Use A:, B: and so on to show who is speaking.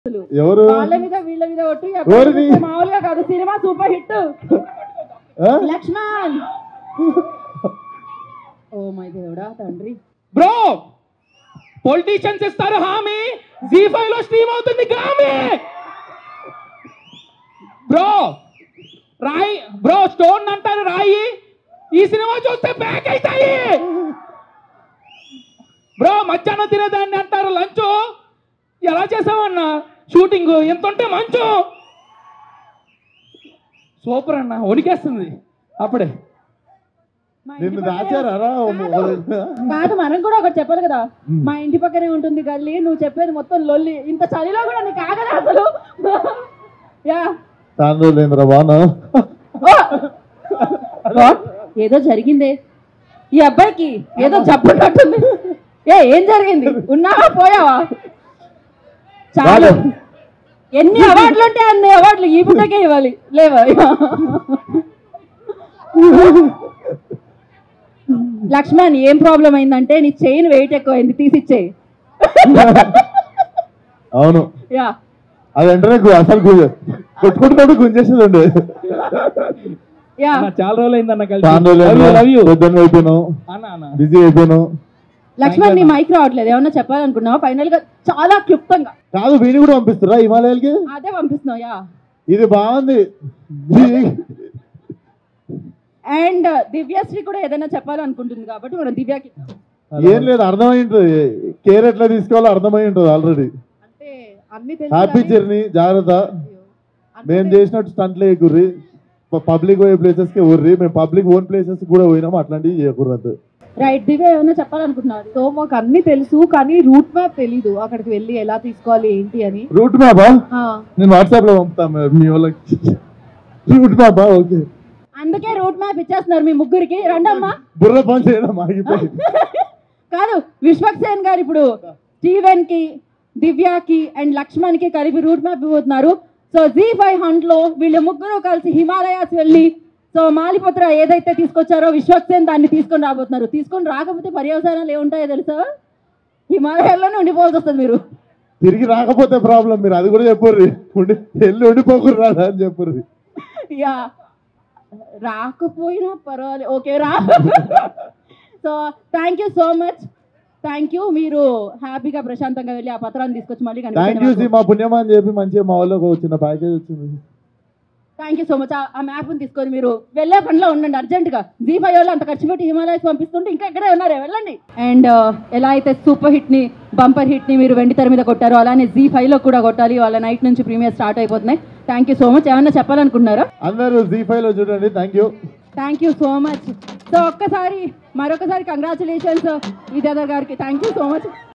A: ఎవరు
B: వాళ్ళ మీద వీళ్ళ మీద ఒట్టు ఈ
A: ఎవరిది?
B: అబ్బాయి చూస్తే మామూలుగా కాదు సినిమా సూపర్ హిట్
A: ఆ?
B: లక్ష్మణ్ ఓ మై దేవుడా తండ్రి
C: బ్రో పొలిటీషియన్స్ ఇస్తారు హామీ జీ ఫైవ్ లో స్ట్రీమ్ అవుతుంది గ్రామీ బ్రో రాయి బ్రో స్టోన్ అంటారు రాయి ఈ సినిమా చూస్తే బ్యాక్ అవుతాయి బ్రో మధ్యాహ్నం తినేదాన్ని అంటారు లంచ్ ఎలా చేసావన్నా షూటింగ్ ఎంత ఉంటే మంచు సూపర్ అన్న వణికేస్తుంది అప్పుడే
B: మా ఇంటి
A: నిన్ను
B: పక్కనే-
A: దాచారా రా?
B: కాదు మనం కూడా ఒకటి చెప్పాలి కదా మా ఇంటి పక్కనే ఉంటుంది గల్లీ నువ్వు చెప్పేది మొత్తం లొల్లి ఇంత చలిలో కూడా నీకు ఆగదా అసలు యా
A: చాలా రోజులైందిరా బాను
B: ఓ! What? ఏదో జరిగిందే ఈ అబ్బాయికి ఏదో జబ్బున్నట్టుంది ఏ ఏం జరిగింది ఉన్నావా పోయావా చాలు
A: రాదు.
B: ఎన్ని అవార్డులు ఉంటే అన్ని అవార్డులు ఈ పుట్టకే ఇవ్వాలి లేవా లక్ష్మణ్ ఏం ప్రాబ్లం అయిందంటే నీ చైన్ వెయిట్ ఎక్కువైంది తీసిచ్చేయి
A: అవును
B: యా
A: అది వెంటనే గు- అసలు గు- కొట్టుకుంటున్నట్టు గుంజేసేది ఉండే
B: యా
C: అన్న, చాలా రోజులు అయిందన్న
A: చాలా రోజులు
C: లవ్ యూ
A: పొద్దున్న అయిపోయాను
C: అన్న అన్న
A: బిజీ అయిపోయాను
B: లక్ష్మణ్ నీ మైక్ రావట్లేదు ఏమన్నా చెప్పాలనుకున్నావా ఫైనల్ గా చాలా క్లుప్తంగా
A: కాదు వీని కూడా పంపిస్తారా హిమాలయాలకి
B: అదే పంపిస్తున్నావు యా
A: ఇది బాగుంది
B: అండ్ దివ్యశ్రీ కూడా ఏదైనా చెప్పాలనుకుంటుంది కాబట్టి మనం దివ్యకి
A: ఏం లేదు అర్థమై ఉంటుంది కేర్ ఎట్లా తీసుకోవాలో అర్థమై ఉంటుంది ఆల్రెడీ
B: అంటే అన్ని తెలుసు
A: హ్యాపీ
B: కానీ-
A: జర్నీ జాగ్రత్త
B: అన్ని
A: మేము చేసినట్టు స్టంట్లు వేయకుర్రి పబ్లిక్ పోయే ప్లేసెస్ కి ఊర్రి మేము పబ్లిక్ ఓన్ ప్లేసెస్ కూడా పోయినాము అట్లాంటివి చేయకూడదు
B: రైట్ దివ్య ఏమైనా చెప్పాలనుకుంటున్నారు
D: సో మాకు అన్ని తెలుసు కానీ రూట్ మ్యాప్ తెలీదు అక్కడికి వెళ్ళి ఎలా తీసుకోవాలి ఏంటి అని
A: రూట్ మ్యాపా
D: ఆ,
A: నేను వాట్సాప్ లో పంపుతాను మీ వాళ్ళకి రూట్ మ్యాపా ఓకే
B: అందుకే రూట్ మ్యాప్ ఇచ్చేస్తున్నారు మీ ముగ్గురికి రండమ్మా
A: బుర్ర పని చేయడం ఆగిపోయింది
B: కాదు విశ్వక్సేన్ గారు ఇప్పుడు స్టీవెన్ కి దివ్యకి అండ్ లక్ష్మణ్ కి కలిపి రూట్ మ్యాప్ ఇవ్వబోతున్నారు సో జీ ఫైవ్ హంట్ లో వీళ్ళు ముగ్గురు కలిసి హిమాలయాస్ వెళ్ళి సో మాలిపత్ర ఏదైతే తీసుకొచ్చారో విశ్వక్సేన్ దాన్ని తీసుకొని రాబోతున్నారు తీసుకొని రాకపోతే పర్యవసానాలు ఏముంటాయో తెలుసా హిమాలయాల్లోనే ఉండిపోవాల్సి వస్తుంది మీరు
A: తిరిగి రాకపోతే ప్రాబ్లం మీరు అది కూడా చెప్పుర్రి ఉండి వెళ్ళి ఉండిపోకుర్రి రాదా అని చెప్పుర్రి
B: యా రాకపోయినా పర్వాలేదు ఓకే రా so thank you so much thank you మీరు హ్యాపీగా ప్రశాంతంగా వెళ్ళి ఆ పత్రాన్ని తీసుకొచ్చి మళ్ళీ
A: థ్యాంక్ యూ మా పుణ్యమా అని చెప్పి మంచిగా మా వాళ్ళకి ఒక చిన్న ప్యాకేజ్ వచ్చింది
B: థ్యాంక్ యూ సో మచ్ ఆ మ్యాప్ని తీసుకొని మీరు వెళ్ళే పనిలో ఉండండి అర్జెంటుగా జీ ఫైవ్ వాళ్ళు అంత ఖర్చు పెట్టి హిమాలయస్ పంపిస్తుంటే ఇంకా ఇక్కడే ఉన్నారే వెళ్ళండి అండ్ ఎలా అయితే సూపర్ హిట్ని బంపర్ హిట్ని మీరు వెండి తెర మీద కొట్టారో అలానే జీ ఫైవ్లో కూడా కొట్టాలి వాళ్ళ నైట్ నుంచి ప్రీమియర్ స్టార్ట్ అయిపోతున్నాయి థ్యాంక్ యూ సో మచ్ ఏమన్నా చెప్పాలనుకుంటున్నారా
A: అందరూ జీ ఫైవ్ లో చూడండి thank you
B: thank you so much so ఒక్కసారి మరొకసారి కంగ్రాచులేషన్స్ విద్యాధర్ గారికి థ్యాంక్ యూ సో మచ్